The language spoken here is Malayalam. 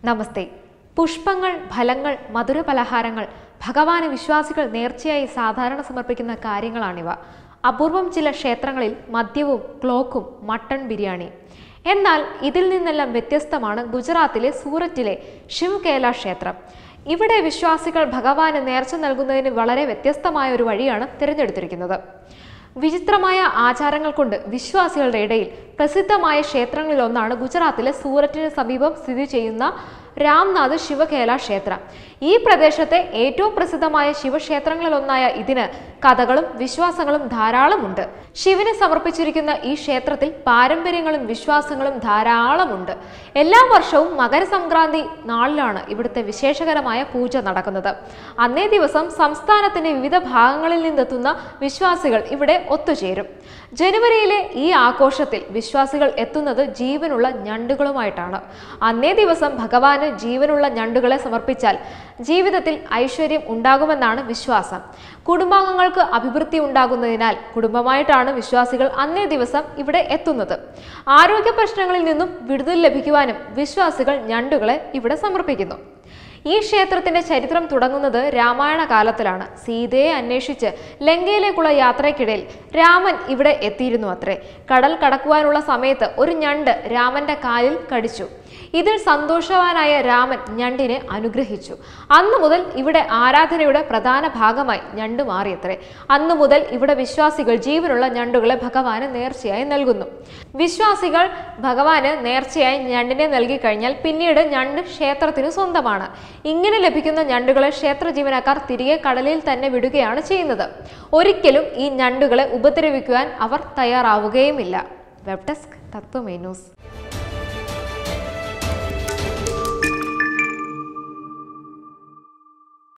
നമസ്തേ പുഷ്പങ്ങൾ ഫലങ്ങൾ മധുരപലഹാരങ്ങൾ ഭഗവാന് വിശ്വാസികൾ നേർച്ചയായി സാധാരണ സമർപ്പിക്കുന്ന കാര്യങ്ങളാണിവ അപൂർവം ചില ക്ഷേത്രങ്ങളിൽ മദ്യവും ക്ലോക്കും മട്ടൺ ബിരിയാണി എന്നാൽ ഇതിൽ നിന്നെല്ലാം വ്യത്യസ്തമാണ് ഗുജറാത്തിലെ സൂററ്റിലെ ശിവകേല ക്ഷേത്രം ഇവിടെ വിശ്വാസികൾ ഭഗവാന് നേർച്ച നൽകുന്നതിന് വളരെ വ്യത്യസ്തമായ ഒരു വഴിയാണ് തിരഞ്ഞെടുത്തിരിക്കുന്നത് വിചിത്രമായ ആചാരങ്ങൾ കൊണ്ട് വിശ്വാസികളുടെ ഇടയിൽ പ്രസിദ്ധമായ ക്ഷേത്രങ്ങളിലൊന്നാണ് ഗുജറാത്തിലെ സൂററ്റിന് സമീപം സ്ഥിതി ചെയ്യുന്ന രാംനാഥ് ശിവകേല ക്ഷേത്രം ഈ പ്രദേശത്തെ ഏറ്റവും പ്രസിദ്ധമായ ശിവക്ഷേത്രങ്ങളിലൊന്നായ ഇതിന് കഥകളും വിശ്വാസങ്ങളും ധാരാളമുണ്ട് ശിവന് സമർപ്പിച്ചിരിക്കുന്ന ഈ ക്ഷേത്രത്തിൽ പാരമ്പര്യങ്ങളും വിശ്വാസങ്ങളും ധാരാളമുണ്ട് എല്ലാ വർഷവും മകരസംക്രാന്തി നാളിലാണ് ഇവിടുത്തെ വിശേഷകരമായ പൂജ നടക്കുന്നത് അന്നേ ദിവസം സംസ്ഥാനത്തിന്റെ വിവിധ ഭാഗങ്ങളിൽ നിന്നെത്തുന്ന വിശ്വാസികൾ ഇവിടെ ഒത്തുചേരും ജനുവരിയിലെ ഈ ആഘോഷത്തിൽ വിശ്വാസികൾ എത്തുന്നത് ജീവനുള്ള ഞണ്ടുകളുമായിട്ടാണ് അന്നേ ദിവസം ഭഗവാന് ജീവനുള്ള ഞണ്ടുകളെ സമർപ്പിച്ചാൽ ജീവിതത്തിൽ ഐശ്വര്യം ഉണ്ടാകുമെന്നാണ് വിശ്വാസം കുടുംബാംഗങ്ങൾക്ക് അഭിവൃദ്ധി ഉണ്ടാകുന്നതിനാൽ കുടുംബമായിട്ടാണ് വിശ്വാസികൾ അന്നേ ദിവസം ഇവിടെ എത്തുന്നത് ആരോഗ്യ പ്രശ്നങ്ങളിൽ നിന്നും വിടുതൽ ലഭിക്കുവാനും വിശ്വാസികൾ ഞണ്ടുകളെ ഇവിടെ സമർപ്പിക്കുന്നു ഈ ക്ഷേത്രത്തിന്റെ ചരിത്രം തുടങ്ങുന്നത് രാമായണ കാലത്തിലാണ് സീതയെ അന്വേഷിച്ച് ലങ്കയിലേക്കുള്ള യാത്രയ്ക്കിടയിൽ രാമൻ ഇവിടെ എത്തിയിരുന്നു അത്രേ കടൽ കടക്കുവാനുള്ള സമയത്ത് ഒരു ഞണ്ട് രാമന്റെ കാലിൽ കടിച്ചു ഇതിൽ സന്തോഷവാനായ രാമൻ ഞണ്ടിനെ അനുഗ്രഹിച്ചു അന്നു മുതൽ ഇവിടെ ആരാധനയുടെ പ്രധാന ഭാഗമായി ഞണ്ട് മാറിയത്രേ അന്നു മുതൽ ഇവിടെ വിശ്വാസികൾ ജീവനുള്ള ഞണ്ടുകളെ ഭഗവാന് നേർച്ചയായി നൽകുന്നു വിശ്വാസികൾ ഭഗവാന് നേർച്ചയായി ഞണ്ടിനെ നൽകി കഴിഞ്ഞാൽ പിന്നീട് ഞണ്ട് ക്ഷേത്രത്തിന് സ്വന്തമാണ് ഇങ്ങനെ ലഭിക്കുന്ന ഞണ്ടുകളെ ക്ഷേത്ര ജീവനക്കാർ തിരികെ കടലിൽ തന്നെ വിടുകയാണ് ചെയ്യുന്നത് ഒരിക്കലും ഈ ഞണ്ടുകളെ ഉപദ്രവിക്കുവാൻ അവർ തയ്യാറാവുകയുമില്ല വെബ് ഡെസ്ക് തത്വമേ ന്യൂസ്